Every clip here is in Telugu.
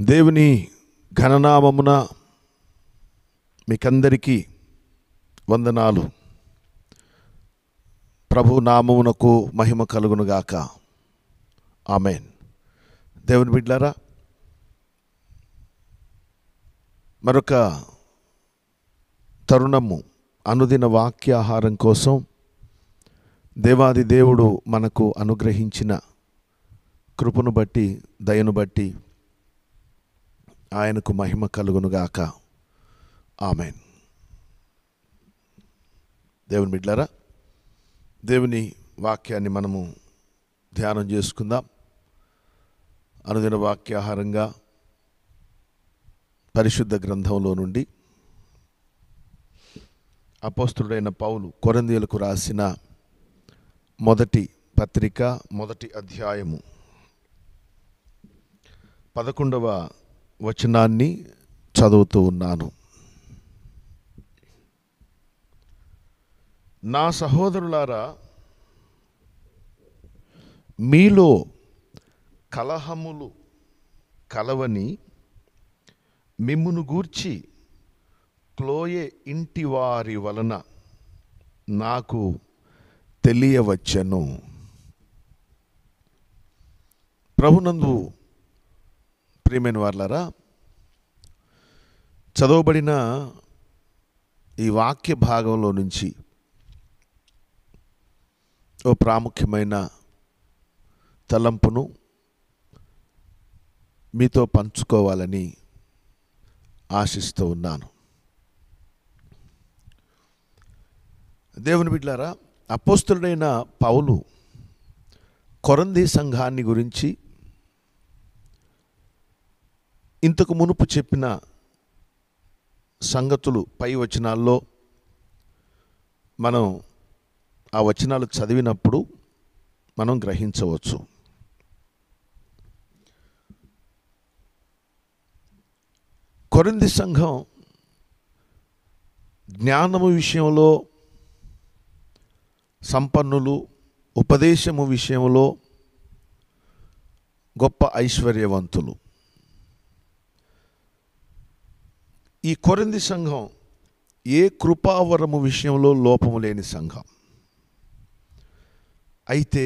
దేవుని ఘననామమున మీకందరికీ వందనాలు ప్రభు నామమునకు మహిమ కలుగునుగాక ఆమెన్ దేవుని బిడ్లారా మరొక తరుణము అనుదిన వాక్యాహారం కోసం దేవాది దేవుడు మనకు అనుగ్రహించిన కృపను బట్టి దయను బట్టి ఆయనకు మహిమ కలుగునుగాక ఆమెన్ దేవుని బిడ్లారా దేవుని వాక్యాన్ని మనము ధ్యానం చేసుకుందాం అనుదిన వాక్యాహారంగా పరిశుద్ధ గ్రంథంలో నుండి అపోస్తుడైన పౌలు కొరందీయులకు రాసిన మొదటి పత్రిక మొదటి అధ్యాయము పదకొండవ వచనాన్ని చదువుతూ ఉన్నాను నా సహోదరులారా మీలో కలహములు కలవని మిమ్మును గూర్చి క్లోయే ఇంటి వారి వలన నాకు తెలియవచ్చను ప్రభునందు ప్రియమైన వాళ్ళారా చదవబడిన ఈ వాక్య భాగంలో నుంచి ఓ ప్రాముఖ్యమైన తలంపును మీతో పంచుకోవాలని ఆశిస్తూ ఉన్నాను దేవుని బిడ్లారా అపోస్తుడైన పౌలు కొరంది సంఘాన్ని గురించి ఇంతకు మునుపు చెప్పిన సంగతులు పై వచనాల్లో మనం ఆ వచనాలు చదివినప్పుడు మనం గ్రహించవచ్చు కొరింది సంఘం జ్ఞానము విషయంలో సంపన్నులు ఉపదేశము విషయంలో గొప్ప ఐశ్వర్యవంతులు ఈ కొరింది సంఘం ఏ కృపావరము విషయంలో లోపము లేని సంఘం అయితే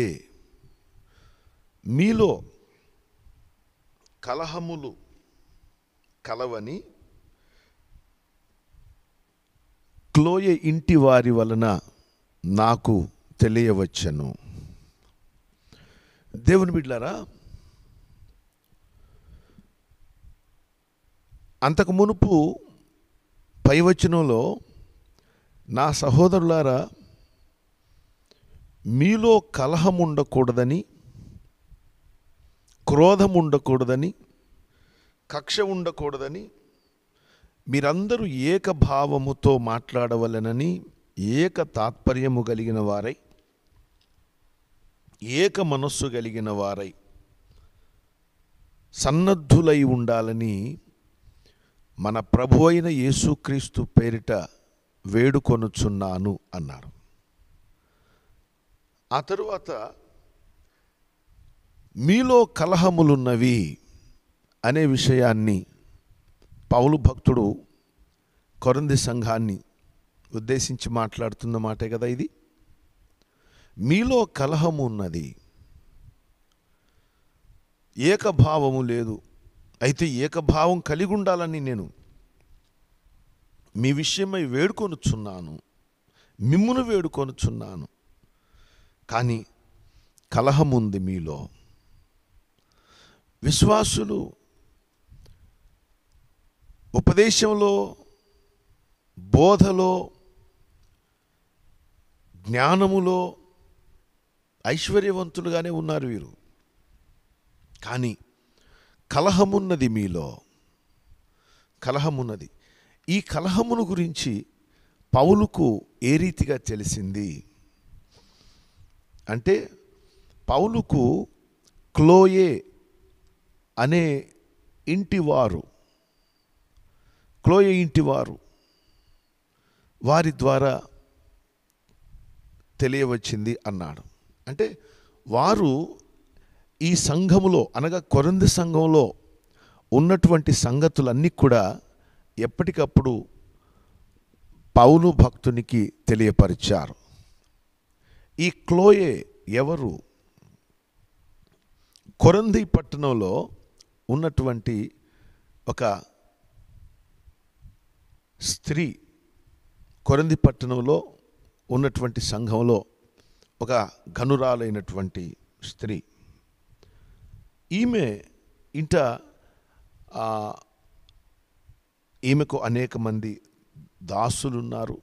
మీలో కలహములు కలవని క్లోయ ఇంటి వారి వలన నాకు తెలియవచ్చను దేవుని బిడ్లారా అంతకు మునుపు పైవచనంలో నా సహోదరులారా మీలో కలహం ఉండకూడదని క్రోధం ఉండకూడదని కక్ష ఉండకూడదని మీరందరూ ఏకభావముతో మాట్లాడవలెనని ఏక తాత్పర్యము కలిగిన వారై ఏక మనస్సు కలిగిన వారై సన్నద్ధులై ఉండాలని మన ప్రభు అయిన యేసుక్రీస్తు పేరిట వేడుకొనుచున్నాను అన్నాడు ఆ తరువాత మీలో కలహములున్నవి అనే విషయాన్ని పౌలు భక్తుడు కొరంది సంఘాన్ని ఉద్దేశించి మాట్లాడుతున్న మాటే కదా ఇది మీలో కలహము ఉన్నది ఏకభావము లేదు అయితే ఏకభావం కలిగి ఉండాలని నేను మీ విషయమై వేడుకొనుచున్నాను మిమ్మును వేడుకొనుచున్నాను కానీ కలహం ఉంది మీలో విశ్వాసులు ఉపదేశంలో బోధలో జ్ఞానములో ఐశ్వర్యవంతులుగానే ఉన్నారు వీరు కానీ కలహమున్నది మీలో కలహమున్నది ఈ కలహమును గురించి పౌలుకు ఏ రీతిగా తెలిసింది అంటే పౌలుకు క్లోయే అనే ఇంటివారు క్లోయే ఇంటివారు వారి ద్వారా తెలియవచ్చింది అన్నాడు అంటే వారు ఈ సంఘములో అనగా కొరంది సంఘంలో ఉన్నటువంటి సంగతులన్నీ కూడా ఎప్పటికప్పుడు పౌలు భక్తునికి తెలియపరిచారు ఈ క్లోయే ఎవరు కొరంది పట్టణంలో ఉన్నటువంటి ఒక స్త్రీ కొరంది పట్టణంలో ఉన్నటువంటి సంఘంలో ఒక ఘనురాలైనటువంటి స్త్రీ ఈమె ఇంట ఆ, ఈమెకు అనేక మంది దాసులున్నారు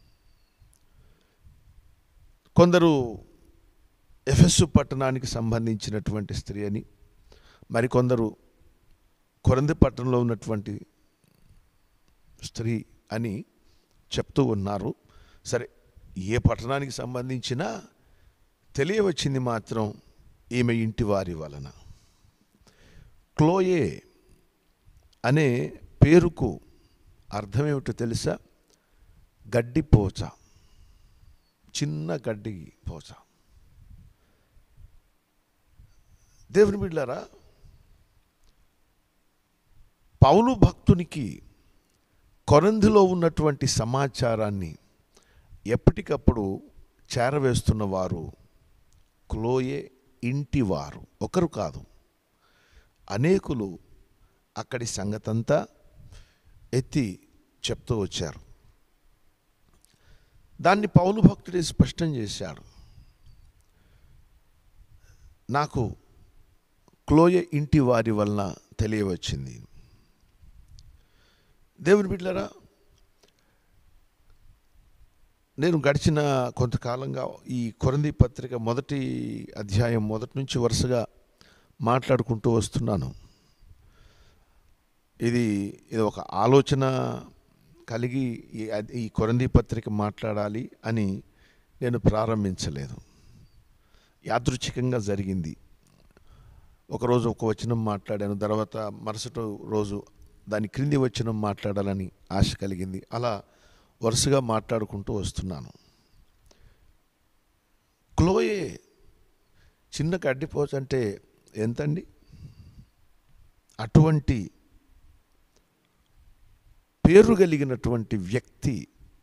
కొందరు ఎఫెస్సు పట్టణానికి సంబంధించినటువంటి స్త్రీ అని మరికొందరు కొరంది పట్టణంలో ఉన్నటువంటి స్త్రీ అని చెప్తూ ఉన్నారు సరే ఏ పట్టణానికి సంబంధించినా తెలియవచ్చింది మాత్రం ఈమె ఇంటి వారి వలన క్లోయే అనే పేరుకు అర్థమేమిటో తెలుసా గడ్డి పోచ చిన్న గడ్డి పోచ దేవుని బిడ్డారా పౌలు భక్తునికి కొరంధిలో ఉన్నటువంటి సమాచారాన్ని ఎప్పటికప్పుడు చేరవేస్తున్న వారు క్లోయే ఇంటివారు ఒకరు కాదు అనేకులు అక్కడి సంగతంతా ఎత్తి చెప్తూ వచ్చారు దాన్ని పౌలు భక్తుడే స్పష్టం చేశాడు నాకు క్లోయ ఇంటి వారి వలన తెలియవచ్చింది దేవుని బిడ్డలారా నేను గడిచిన కొంతకాలంగా ఈ కొరంది పత్రిక మొదటి అధ్యాయం మొదటి నుంచి వరుసగా మాట్లాడుకుంటూ వస్తున్నాను ఇది ఇది ఒక ఆలోచన కలిగి ఈ అద్- ఈ కొరంది పత్రిక మాట్లాడాలి అని నేను ప్రారంభించలేదు యాదృచ్ఛికంగా జరిగింది ఒకరోజు ఒక వచనం మాట్లాడాను తర్వాత మరుసటి రోజు దాని క్రింది వచనం మాట్లాడాలని ఆశ కలిగింది అలా వరుసగా మాట్లాడుకుంటూ వస్తున్నాను క్లోయే చిన్న గడ్డిపోచ అంటే ఎంతండి అటువంటి పేరు కలిగినటువంటి వ్యక్తి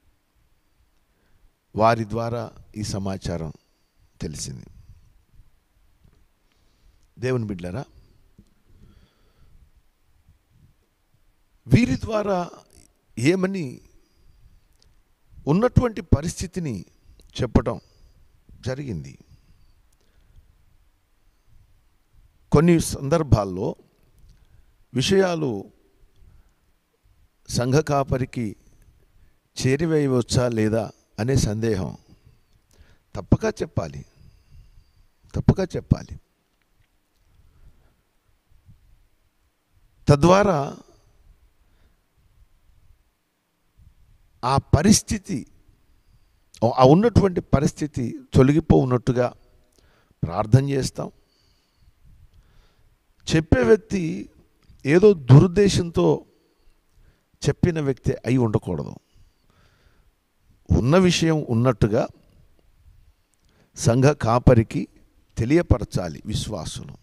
వారి ద్వారా ఈ సమాచారం తెలిసింది దేవుని బిడ్డరా వీరి ద్వారా ఏమని ఉన్నటువంటి పరిస్థితిని చెప్పడం జరిగింది కొన్ని సందర్భాల్లో విషయాలు సంఘ కాపరికి చేరివేయవచ్చా లేదా అనే సందేహం తప్పక చెప్పాలి తప్పక చెప్పాలి తద్వారా ఆ పరిస్థితి ఆ ఉన్నటువంటి పరిస్థితి తొలగిపో ఉన్నట్టుగా ప్రార్థన చేస్తాం చెప్పే వ్యక్తి ఏదో దురుద్దేశంతో చెప్పిన వ్యక్తి అయి ఉండకూడదు ఉన్న విషయం ఉన్నట్టుగా సంఘ కాపరికి తెలియపరచాలి విశ్వాసులు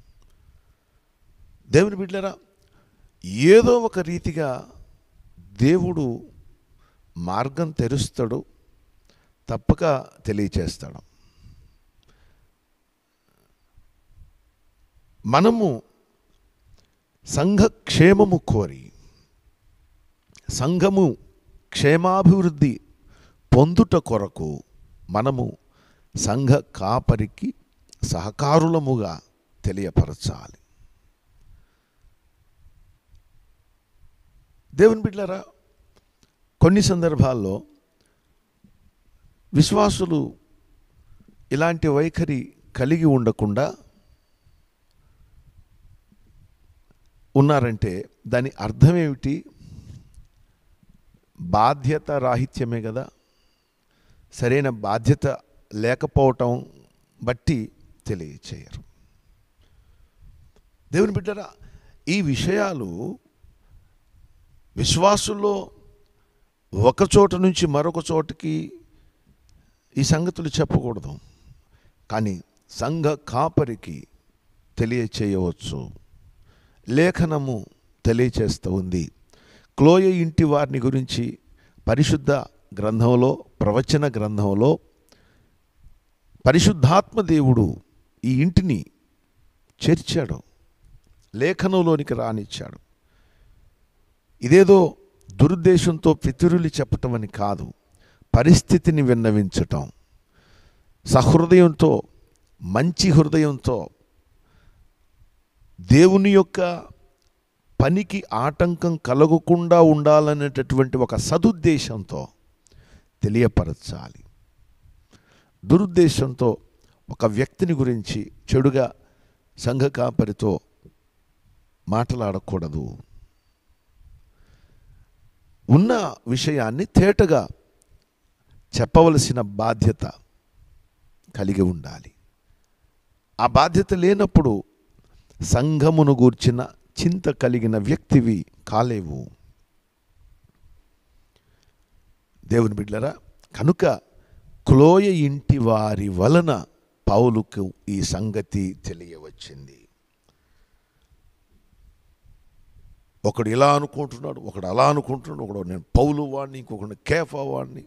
దేవుని బిడ్డరా ఏదో ఒక రీతిగా దేవుడు మార్గం తెరుస్తాడు తప్పక తెలియచేస్తాడు మనము సంఘ క్షేమము కోరి సంఘము క్షేమాభివృద్ధి పొందుట కొరకు మనము సంఘ కాపరికి సహకారులముగా తెలియపరచాలి దేవుని బిడ్డలారా కొన్ని సందర్భాల్లో విశ్వాసులు ఇలాంటి వైఖరి కలిగి ఉండకుండా ఉన్నారంటే దాని అర్థం ఏమిటి బాధ్యత రాహిత్యమే కదా సరైన బాధ్యత లేకపోవటం బట్టి తెలియచేయరు దేవుని బిడ్డరా ఈ విషయాలు విశ్వాసుల్లో ఒక చోట నుంచి మరొక చోటకి ఈ సంగతులు చెప్పకూడదు కానీ సంఘ కాపరికి తెలియచేయవచ్చు లేఖనము తెలియచేస్తూ ఉంది క్లోయ ఇంటి వారిని గురించి పరిశుద్ధ గ్రంథంలో ప్రవచన గ్రంథంలో పరిశుద్ధాత్మ దేవుడు ఈ ఇంటిని చేర్చాడు లేఖనంలోనికి రానిచ్చాడు ఇదేదో దురుద్దేశంతో పితురులు చెప్పటం అని కాదు పరిస్థితిని విన్నవించటం సహృదయంతో మంచి హృదయంతో దేవుని యొక్క పనికి ఆటంకం కలగకుండా ఉండాలనేటటువంటి ఒక సదుద్దేశంతో తెలియపరచాలి దురుద్దేశంతో ఒక వ్యక్తిని గురించి చెడుగా సంఘ కాపరితో మాట్లాడకూడదు ఉన్న విషయాన్ని తేటగా చెప్పవలసిన బాధ్యత కలిగి ఉండాలి ఆ బాధ్యత లేనప్పుడు సంఘమును గూర్చిన చింత కలిగిన వ్యక్తివి కాలేవు దేవుని బిడ్డలరా కనుక క్లోయ ఇంటి వారి వలన పౌలుకు ఈ సంగతి తెలియవచ్చింది ఒకడు ఇలా అనుకుంటున్నాడు ఒకడు అలా అనుకుంటున్నాడు ఒకడు నేను పౌలు వాడిని ఇంకొకడు కేఫా వాడిని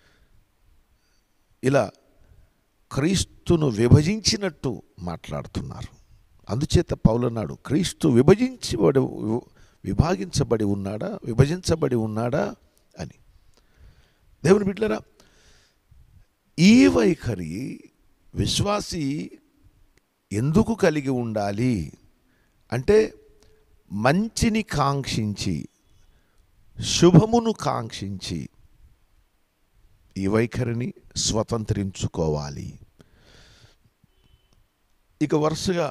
ఇలా క్రీస్తును విభజించినట్టు మాట్లాడుతున్నారు అందుచేత పౌలు అన్నాడు క్రీస్తు విభజించబడి విభాగించబడి ఉన్నాడా విభజించబడి ఉన్నాడా అని దేవుని బిడ్డలరా ఈ వైఖరి విశ్వాసి ఎందుకు కలిగి ఉండాలి అంటే మంచిని కాంక్షించి శుభమును కాంక్షించి ఈ వైఖరిని స్వతంత్రించుకోవాలి ఇక వరుసగా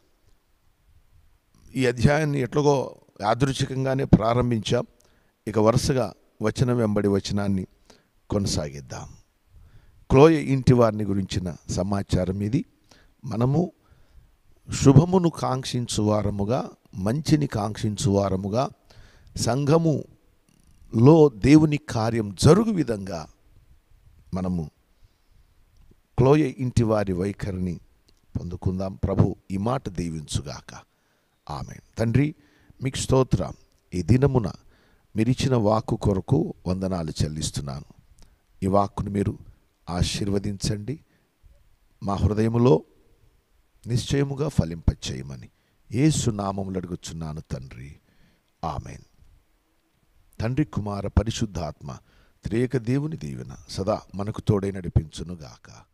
ఈ అధ్యాయాన్ని ఎట్లాగో యాదృచ్ఛికంగానే ప్రారంభించాం ఇక వరుసగా వచనం వెంబడి వచనాన్ని కొనసాగిద్దాం క్లోయ ఇంటి వారిని గురించిన సమాచారం ఇది మనము శుభమును కాంక్షించు వారముగా మంచిని కాంక్షించు వారముగా సంఘములో దేవుని కార్యం జరుగు విధంగా మనము క్లోయ ఇంటి వారి వైఖరిని పొందుకుందాం ప్రభు ఈ మాట దీవించుగాక ఆమె తండ్రి మీకు స్తోత్రం ఈ దినమున మీరిచ్చిన వాక్కు కొరకు వందనాలు చెల్లిస్తున్నాను ఈ వాక్కును మీరు ఆశీర్వదించండి మా హృదయములో నిశ్చయముగా ఫలింపచేయమని ఏసు నామములు అడుగుచున్నాను తండ్రి ఆమెన్ తండ్రి కుమార పరిశుద్ధాత్మ త్రేక దేవుని దీవెన సదా మనకు తోడై నడిపించునుగాక